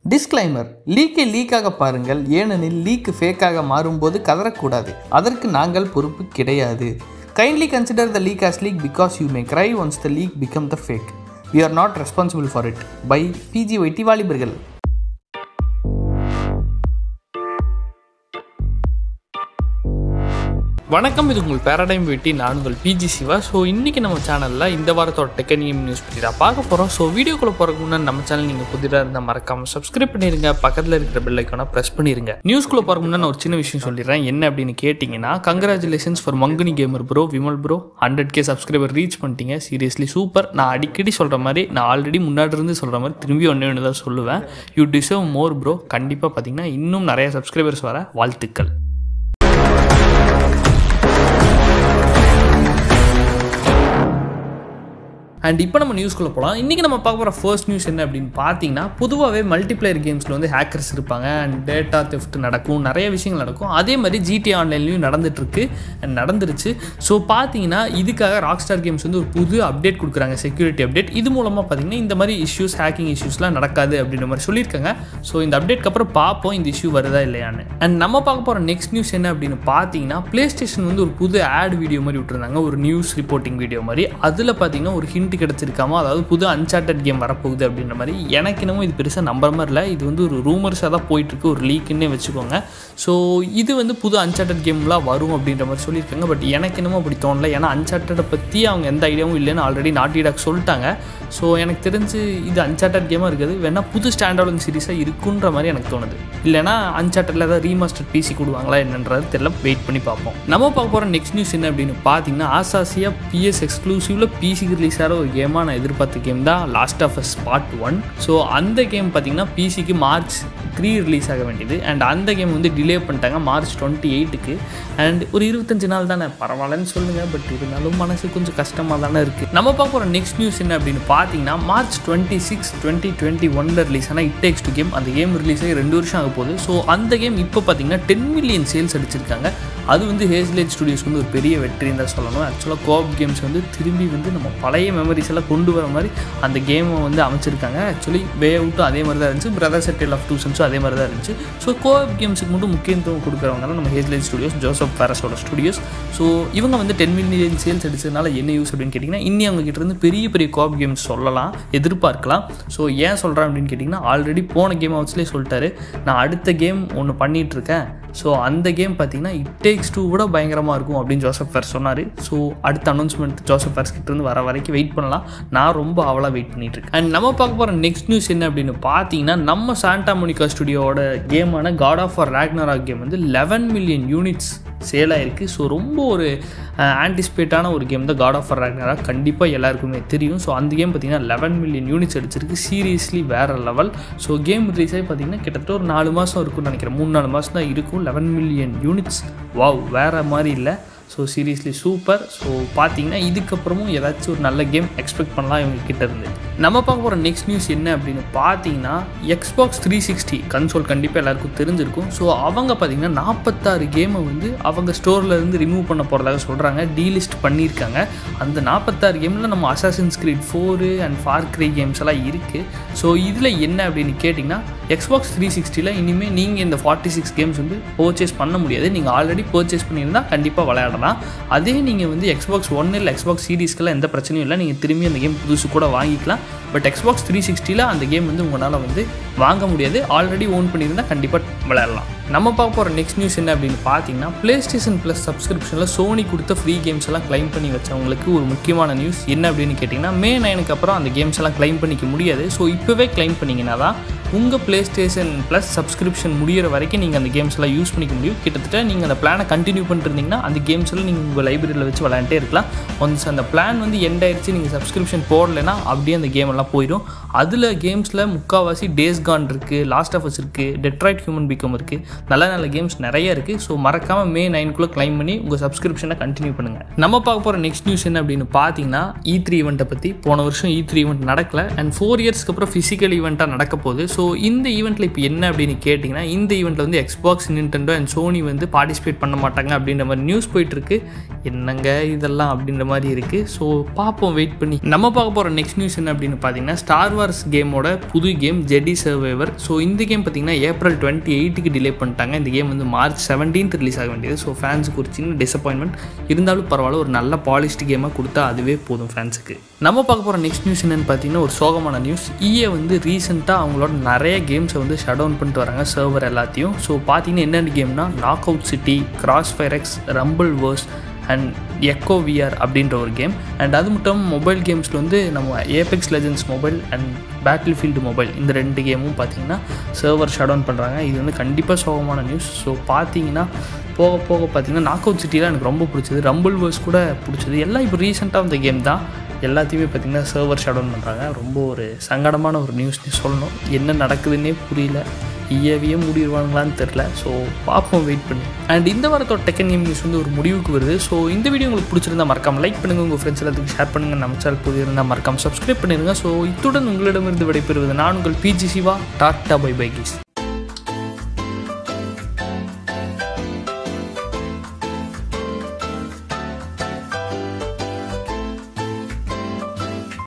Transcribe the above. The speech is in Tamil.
டிஸ்க்ளைமர் லீக்கை லீக்காக பாருங்கள் ஏனெனில் லீக் ஃபேக்காக மாறும்போது கதறக்கூடாது அதற்கு நாங்கள் பொறுப்பு கிடையாது kindly consider the leak as leak because you may cry once the leak become the fake we are not responsible for it by BG வைட்டி வாலிபர்கள் வணக்கம் இது உங்கள் பேரடைம் வெட்டி நான் உங்கள் பிஜி சிவா ஸோ இன்றைக்கி நம்ம சேனலில் இந்த வாரத்தோட டெக்கனியம் நியூஸ் பற்றி தான் பார்க்க போகிறோம் ஸோ வீடியோக்குள்ளே போகிறதுக்கு முன்னாடி நம்ம சேனல் நீங்கள் புதிதாக இருந்தால் மறக்காமல் சப்ஸ்கிரைப் பண்ணிடுங்க பக்கத்தில் இருக்கிற பெல் ஐக்கானை ப்ரெஸ் பண்ணிடுங்க நியூஸ்க்குள்ளே போகிறதுக்கு முன்னாடி நான் ஒரு சின்ன விஷயம் சொல்லிடுறேன் என்ன அப்படின்னு கேட்டிங்கன்னா congratulations for Manguni gamer bro Vimal bro hundred K subscriber reach பண்ணிட்டீங்க சீரியஸ்லி சூப்பர் நான் அடிக்கடி சொல்கிற மாதிரி நான் ஆல்ரெடி முன்னாடி இருந்து சொல்கிற மாதிரி திரும்பி ஒன்று ஒன்று தான் சொல்லுவேன் யூ டிசர்வ் மோர் ப்ரோ கண்டிப்பாக பார்த்தீங்கன்னா இன்னும் நிறைய சப்ஸ்கிரைபர்ஸ் வர வாழ்த்துக்கள் அண்ட் இப்போ நம்ம நியூஸ்க்குள்ளே போகலாம் இன்றைக்கி நம்ம பார்க்க போகிற ஃபர்ஸ்ட் நியூஸ் என்ன அப்படின்னு பார்த்தீங்கன்னா பொதுவாகவே மல்டிப்ளேயர் கேம்ஸில் வந்து ஹேக்கர்ஸ் இருப்பாங்க அண்ட் டேட்டா தெஃப்ட் நடக்கும் நிறைய விஷயங்கள் நடக்கும் அதே மாதிரி ஜிடி ஆன்லைன்லையும் நடந்துட்டுருக்கு அண்ட் நடந்துருச்சு ஸோ பார்த்தீங்கன்னா இதுக்காக ராக் ஸ்டார் கேம்ஸ் வந்து ஒரு புது அப்டேட் கொடுக்குறாங்க செக்யூரிட்டி அப்டேட் இது மூலமாக பார்த்தீங்கன்னா இந்த மாதிரி இஷ்யூஸ் ஹேக்கிங் இஷ்யூஸ்லாம் நடக்காது அப்படின்ற மாதிரி சொல்லியிருக்காங்க ஸோ இந்த அப்டேட்க்கு அப்புறம் பார்ப்போம் இந்த இஷ்யூ வருதா இல்லையான்னு அண்ட் நம்ம பார்க்க போகிற நெக்ஸ்ட் நியூஸ் என்ன அப்படின்னு பார்த்தீங்கன்னா ப்ளே ஸ்டேஷன் வந்து ஒரு புது ஆட் வீடியோ மாதிரி விட்டுருந்தாங்க ஒரு நியூஸ் ரிப்போர்ட்டிங் வீடியோ மாதிரி அதில் பார்த்தீங்கன்னா ஒரு ஹிண்ட் கிடச்சிருக்காமோ அதாவது புது அன்சார்டட் கேம் வரப்போகுது அப்படின்ற மாதிரி எனக்கு என்னமோ இது பெருசாக நம்புற மாதிரி இல்லை இது வந்து ஒரு ரூமர்ஸாக தான் போயிட்டுருக்கு ஒரு லீக்குன்னே வச்சுக்கோங்க ஸோ இது வந்து புது அன்சார்டட் கேம்லாம் வரும் அப்படின்ற மாதிரி சொல்லியிருக்காங்க பட் எனக்கு என்னமோ அப்படி தோணல ஏன்னா அன்சார்டடை பற்றி அவங்க எந்த ஐடியாவும் இல்லைன்னு ஆல்ரெடி நாட்டி டாக் சொல்லிட்டாங்க ஸோ எனக்கு தெரிஞ்சு இது அன்சார்டட் கேமாக இருக்குது வேணால் புது ஸ்டாண்டர்டன் சீரிஸாக இருக்குன்ற மாதிரி எனக்கு தோணுது இல்லைனா அன்சார்டடில் ஏதாவது ரீமாஸ்டர் பிசி கொடுவாங்களா என்னன்றது தெரியல வெயிட் பண்ணி பார்ப்போம் நம்ம பார்க்க போகிற நெக்ஸ்ட் நியூஸ் என்ன அப்படின்னு பார்த்தீங்கன்னா ஆசாசியாக பிஎஸ் எக்ஸ்க்ளூசிவில் பிசிக்கு ரிலீஸ் ஆகிற ஒரு கேமாக நான் எதிர்பார்த்த கேம் தான் last of us part one so அந்த கேம் பார்த்தீங்கன்னா பிசிக்கு மார்ச் த்ரீ ரிலீஸ் ஆக வேண்டியது அண்ட் அந்த கேம் வந்து டிலே பண்ணிட்டாங்க மார்ச் டுவெண்ட்டி எயிட்டுக்கு அண்ட் ஒரு இருபத்தஞ்சு நாள் தானே பரவாயில்லன்னு சொல்லுங்கள் பட் இருந்தாலும் மனசு கொஞ்சம் கஷ்டமாக தானே இருக்குது நம்ம பார்க்க போகிற நெக்ஸ்ட் நியூஸ் என்ன அப்படின்னு பார்த்தீங்கன்னா March twenty six twenty twenty ஒனில் ரிலீஸ் ஆனால் இட் டேக்ஸ் டு கேம் அந்த கேம் ரிலீஸ் ஆகி ரெண்டு வருஷம் ஆக போகுது ஸோ அந்த கேம் இப்போ பார்த்தீங்கன்னா டென் மில்லியன் சேல்ஸ் அடிச்சிருக்காங்க அது வந்து ஹேஸ்லேஜ் ஸ்டுடியோஸ்க்கு வந்து ஒரு பெரிய வெற்றின்னு தான் சொல்லணும் ஆக்சுவலாக கோப் கேம்ஸ் வந்து திரும்பி வந்து நம்ம பழைய மெமரிஸ் எல்லாம் கொண்டு வர மாதிரி அந்த கேமை வந்து அமைச்சிருக்காங்க ஆக்சுவலி வே அவுட்டும் அதே மாதிரி தான் இருந்துச்சு பிரதர் செட்டில் ஆஃப் டூ சென்ஸும் அதே மாதிரி தான் இருந்துச்சு ஸோ கோப் கேம்ஸுக்கு மட்டும் முக்கியத்துவம் கொடுக்குறவங்க தான் நம்ம ஹேஸ்லேஜ் ஸ்டுடியோஸ் ஜோசப் பேரஸோட ஸ்டுடியோஸ் ஸோ இவங்க வந்து டென் மில்லியன் சேல்ஸ் அடிச்சதுனால என்ன யூஸ் அப்படின்னு கேட்டிங்கன்னா இன்னி அவங்க கிட்ட இருந்து பெரிய பெரிய கோப் கேம்ஸ் சொல்லலாம் எதிர்பார்க்கலாம் ஸோ ஏன் சொல்கிறேன் அப்படின்னு கேட்டிங்கன்னா ஆல்ரெடி போன கேம் ஹவுஸ்லேயே சொல்லிட்டாரு நான் அடுத்த கேம் ஒன்று பண்ணிகிட்டு இருக்கேன் ஸோ அந்த கேம் பார்த்தீங்கன்னா இட் டேக்ஸ் டூ விட பயங்கரமாக இருக்கும் அப்படின்னு ஜோசப் ஃபேர் சொன்னார் ஸோ அடுத்த அனௌன்ஸ்மெண்ட் ஜோசப் ஃபேர்ஸ் கிட்டேருந்து வர வரைக்கும் வெயிட் பண்ணலாம் நான் ரொம்ப அவளாக வெயிட் பண்ணிட்டு இருக்கேன் அண்ட் நம்ம பார்க்க போகிற நெக்ஸ்ட் நியூஸ் என்ன அப்படின்னு பார்த்தீங்கன்னா நம்ம சாண்டா மோனிகா ஸ்டுடியோட கேமான God of War Ragnarok game வந்து லெவன் மில்லியன் யூனிட்ஸ் சேல் ஆயிருக்கு ஸோ ரொம்ப ஒரு ஆன்டிசிபேட்டான ஒரு கேம் தான் காட் ஆஃப் ஆர் ரேக்னரா கண்டிப்பாக எல்லாருக்குமே தெரியும் ஸோ அந்த கேம் பார்த்தீங்கன்னா லெவன் மில்லியன் யூனிட்ஸ் அடிச்சிருக்கு சீரியஸ்லி வேறு லெவல் ஸோ கேம் ரிலீஸ் ஆகி பார்த்தீங்கன்னா கிட்டத்தட்ட ஒரு நாலு மாதம் இருக்கும்னு நினைக்கிறேன் மூணு நாலு மாதம் தான் இருக்கும் லெவன் மில்லியன் யூனிட்ஸ் வாவ் வேறு மாதிரி இல்லை ஸோ சீரியஸ்லி சூப்பர் ஸோ பார்த்தீங்கன்னா இதுக்கப்புறமும் ஏதாச்சும் ஒரு நல்ல கேம் எக்ஸ்பெக்ட் பண்ணலாம் இவங்க கிட்ட இருந்து நம்ம பார்க்க போகிற நெக்ஸ்ட் நியூஸ் என்ன அப்படின்னு பார்த்தீங்கன்னா எக்ஸ்பாக்ஸ் த்ரீ சிக்ஸ்டி கன்சோல் கண்டிப்பாக எல்லாருக்கும் தெரிஞ்சிருக்கும் ஸோ அவங்க பார்த்தீங்கன்னா நாற்பத்தாறு கேமை வந்து அவங்க ஸ்டோரில் இருந்து ரிமூவ் பண்ண போகிறதாக சொல்கிறாங்க டீலிஸ்ட் பண்ணியிருக்காங்க அந்த நாற்பத்தாறு கேமில் நம்ம assassin's creed four and far cry games எல்லாம் இருக்குது ஸோ இதில் என்ன அப்படின்னு கேட்டிங்கன்னா எக்ஸ்பாக்ஸ் த்ரீ சிக்ஸ்டியில் இனிமேல் நீங்கள் இந்த ஃபார்ட்டி சிக்ஸ் கேம்ஸ் வந்து பர்ச்சேஸ் பண்ண முடியாது நீங்கள் ஆல்ரெடி பர்ச்சேஸ் பண்ணியிருந்தால் கண்டிப்பாக விளையாடலாம் அதே நீங்கள் வந்து எக்ஸ்பாக்ஸ் ஒன் இல்லை எக்ஸ்பாக்ஸ் சீரீஸ்க்கெல்லாம் எந்த பிரச்சனையும் இல்லை நீங்கள் திரும்பி அந்த கேம் புதுசு கூட வாங்கிக்கலாம் பட் எக்ஸ்பாக்ஸ் த்ரீ சிக்ஸ்டியில் அந்த கேம் வந்து உங்களால் வந்து வாங்க முடியாது ஆல்ரெடி ஓன் பண்ணியிருந்தால் கண்டிப்பாக விளையாடலாம் நம்ம பார்க்க போகிற நெக்ஸ்ட் நியூஸ் என்ன அப்படின்னு பார்த்தீங்கன்னா ப்ளே ஸ்டேஷன் ப்ளஸ் சப்ஸ்கிரிப்ஷனில் சோனி கொடுத்த ஃப்ரீ கேம்ஸ் எல்லாம் கிளைம் பண்ணி வச்சவங்களுக்கு ஒரு முக்கியமான நியூஸ் என்ன அப்படின்னு கேட்டிங்கன்னா மே நைனுக்கு அப்புறம் அந்த கேம்ஸ் எல்லாம் கிளைம் பண்ணிக்க முடியாது ஸோ இப்போவே கிளைம் பண்ணிங்கன்னா தான் உங்கள் ப்ளே ஸ்டேஷன் ப்ளஸ் சப்ஸ்கிரிப்ஷன் முடிகிற வரைக்கும் நீங்கள் அந்த கேம்ஸ் எல்லாம் யூஸ் பண்ணிக்க முடியும் கிட்டத்தட்ட நீங்கள் அந்த பிளானை கண்டினியூ பண்ணிருந்தீங்கன்னா அந்த கேம்ஸ் எல்லாம் நீங்கள் உங்கள் லைப்ரரியில் வச்சு விளையாண்டே இருக்கலாம் ஒன்ஸ் அந்த பிளான் வந்து எண்ட் ஆயிடுச்சு நீங்கள் சப்ஸ்கிரிப்ஷன் போடலைன்னா அப்படியே அந்த கேம் எல்லாம் போயிடும் அதில் கேம்ஸில் முக்கால்வாசி டேஸ் கான் இருக்குது லாஸ்ட் ஆஃப் அஸ் இருக்குது டெட்ராய்ட் ஹியூமன் பிகம் இருக்குது நல்ல நல்ல கேம்ஸ் நிறைய இருக்குது ஸோ மறக்காமல் மே நைனுக்குள்ளே கிளைம் பண்ணி உங்கள் சப்ஸ்கிரிப்ஷனை கண்டினியூ பண்ணுங்கள் நம்ம பார்க்க போகிற நெக்ஸ்ட் நியூஸ் என்ன அப்படின்னு பார்த்தீங்கன்னா இ த்ரீ ஈவெண்ட்டை பற்றி போன வருஷம் இ த்ரீ ஈவெண்ட் நடக்கல அண்ட் ஃபோர் இயர்ஸ்க்கு அப்புறம் ஃபிசிக்கல் ஈவெண்ட்டாக நடக்க போகுது ஸோ இந்த ஈவெண்ட்டில் இப்போ என்ன அப்படின்னு கேட்டிங்கன்னா இந்த ஈவெண்ட்டில் வந்து எக்ஸ்பாக்ஸ் நின்டெண்டோ அண்ட் சோனி வந்து பார்ட்டிசிபேட் பண்ண மாட்டாங்க அப்படின்ற மாதிரி நியூஸ் போயிட்டுருக்கு என்னங்க இதெல்லாம் அப்படின்ற மாதிரி இருக்குது ஸோ பார்ப்போம் வெயிட் பண்ணி நம்ம பார்க்க போகிற நெக்ஸ்ட் நியூஸ் என்ன அப்படின்னு பார்த்தீங்கன்னா ஸ்டார் வார்ஸ் கேமோட புது கேம் ஜெடி சர்வைவர் ஸோ இந்த கேம் பார்த்தீங்கன்னா ஏப்ரல் டுவெண்ட்டி எயிட்டுக்கு டிலே பண்ணிட்டாங்க இந்த கேம் வந்து மார்ச் செவன்டீன்த் ரிலீஸ் ஆக வேண்டியது ஸோ ஃபேன்ஸுக்கு ஒரு சின்ன டிசப்பாயின்மெண்ட் இருந்தாலும் பரவாயில்ல ஒரு நல்ல பாலிஷ்டு கேமாக கொடுத்தா அதுவே போதும் ஃபேன்ஸுக்கு நம்ம பார்க்க போகிற நெக்ஸ்ட் நியூஸ் என்னென்னு பார்த்தீங்கன்னா ஒரு சோகமான நியூஸ் இஏ வந்து ரீசெண்டாக அவங்களோட நிறைய கேம்ஸை வந்து ஷட் டவுன் பண்ணிட்டு வராங்க சர்வர் எல்லாத்தையும் ஸோ பார்த்தீங்கன்னா என்னென்ன கேம்னா knock out city cross fire X rumble verse and echo VR அப்படின்ற ஒரு கேம் அண்ட் அது மட்டும் மொபைல் கேம்ஸில் வந்து நம்ம Apex legends mobile and Battlefield mobile இந்த ரெண்டு கேமும் பார்த்தீங்கன்னா சர்வர் ஷட் டவுன் பண்ணுறாங்க இது வந்து கண்டிப்பாக சோகமான நியூஸ் ஸோ பார்த்தீங்கன்னா போக போக பார்த்தீங்கன்னா நாக் அவுட் சிட்டிலாம் எனக்கு ரொம்ப பிடிச்சது ரம்பிள் வேர்ஸ் கூட பிடிச்சது எல்லாம் இப்போ ரீசெண்டாக அந்த கேம் தான் எல்லாத்தையுமே பார்த்திங்கன்னா சர்வர் ஷட் டவுன் பண்ணுறாங்க ரொம்ப ஒரு சங்கடமான ஒரு நியூஸ்னு சொல்லணும் என்ன நடக்குதுன்னே புரியல இயவியே முடிவானுங்களான்னு தெரில ஸோ பார்ப்போம் வெயிட் பண்ணி அண்ட் இந்த வாரத்தோட டெக்கன் கேம் நியூஸ் வந்து ஒரு முடிவுக்கு வருது ஸோ இந்த வீடியோ உங்களுக்கு பிடிச்சிருந்தா மறக்காம லைக் பண்ணுங்கள் உங்கள் ஃப்ரெண்ட்ஸ் எல்லாத்துக்கும் ஷேர் பண்ணுங்கள் நம்ம சேனல் புதிய இருந்தால் மறக்காம சப்ஸ்கிரைப் பண்ணிடுங்க ஸோ இத்துடன் உங்களிடமிருந்து விடைபெறுவது நான் உங்கள் BG Siva tata bye bye keys